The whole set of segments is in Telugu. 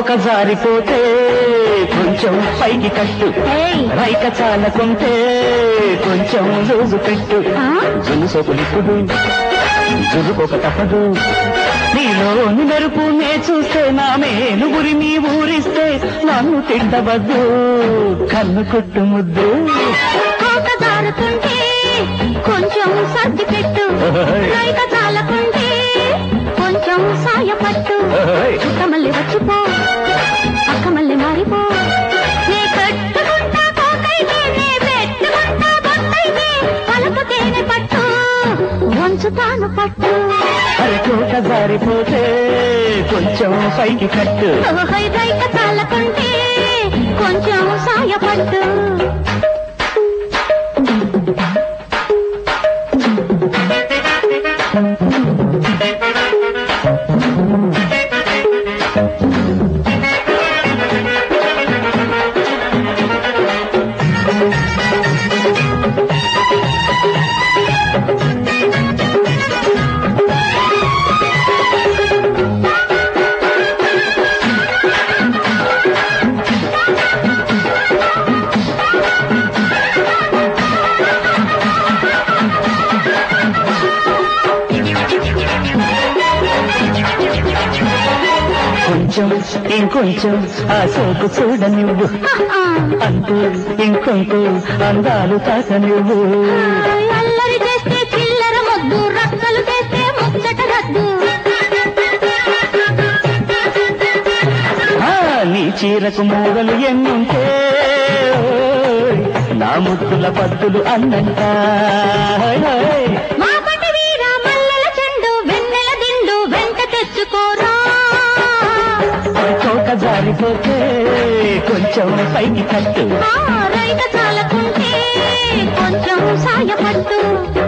కోక జారిపోతే కొంచెం పైకి కట్టు ఏయ్. రైక చాలకుంటే కొంచెం లూజు పెట్టు ఆ? జున్ను సోకులిప్పుడు జురుకోక తప్పదు నీలోని మెరుపు నే చూస్తే నా మేలు గురి నీ ఊరిస్తే నన్ను తింటవద్దు కన్ను కుట్టు ముద్దు కోక జారుతుంటే కొంచెం సర్ది పెట్టు ఓయ్. రైక చాలకుంటే కొంచెం సాయపట్టు ఓయ్. చుట్ట మళ్ళీ వచ్చిపో పక్క మళ్ళీ మారిపో నే కట్టుకుంటా కోకైతే నే పెట్టుకుంటా బొత్తైతే పలుపు తేనె పట్టు వంచుతాను పట్టు అరే కోక జారిపోతే కొంచెం పైకి కట్టు ఓహై రైక చాలకుంటే కొంచెం సాయపట్టు కొంచెం ఇంకొంచెం ఆ సోకు చూడ నువ్వు ఆ, అంటూ ఇంకొంటూ అందాలు తాక నువ్వు ఆయ్ అల్లరి చేస్తే చిల్లర మొద్దు రక్కలు చేస్తే ముచ్చట రద్దు ఆ, నీ చీరకు మూగలు ఎన్నుంటే ఓయ్, నా ముద్దుల పద్దులు అన్నంట ఓయ్, ఓయ్. మాపటి వీర మల్లెల చెండు వెన్నెల దిండు వెంట తెచ్చుకోరా అది కోక జారిపోతే కొంచెం పైకి కట్టు ఆ రైక చాలకుంటే కొంచెం సాయపట్టు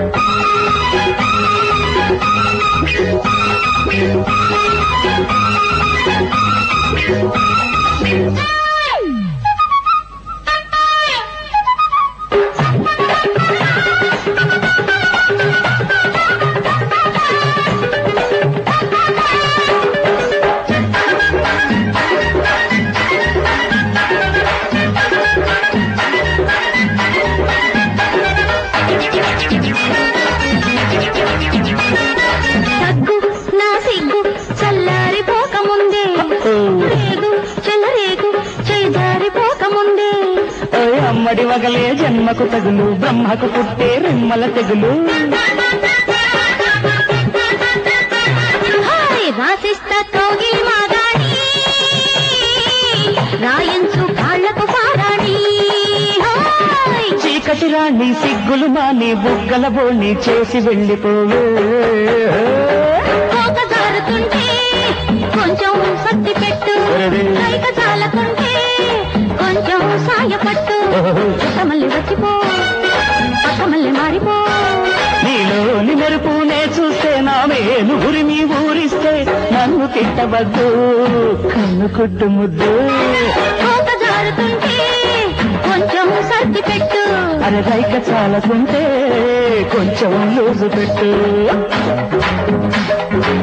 తగ్గు నా సిగ్గు చల్లారిపోకముందే రేగు చెలరేగు చేదారిపోకముందే ఓయ్ అమ్మడి వగలే జన్మకు తగులు బ్రహ్మకు పుట్టే రిమ్మల తెగులు హాయ్ రాసిస్తా తోగిలి మాగాణి రాయించు కాళ్ళకు పారాణి హాయ్ చీకటి రాణి సిగ్గులు మాని బుగ్గల బోణి చేసి వెళ్ళిపోవే కోక జారుతుంటే కొంచెం సత్తి పెట్టు రైక చాలకుంటే కొంచెం సాయపట్టు చుట్ట మళ్ళీ వచ్చిపో పక్క మళ్ళీ మారిపో నీలోని మెరుపు నే చూస్తే నా మేలు ఉరిమి ఊరిస్తే నన్ను తిట్టవద్దు కన్ను కుట్టు ముద్దు కోక జారుతుంటే కొంచెం సర్ది పెట్టు అరే రైక చాలకుంటే కొంచెం లూజు పెట్టు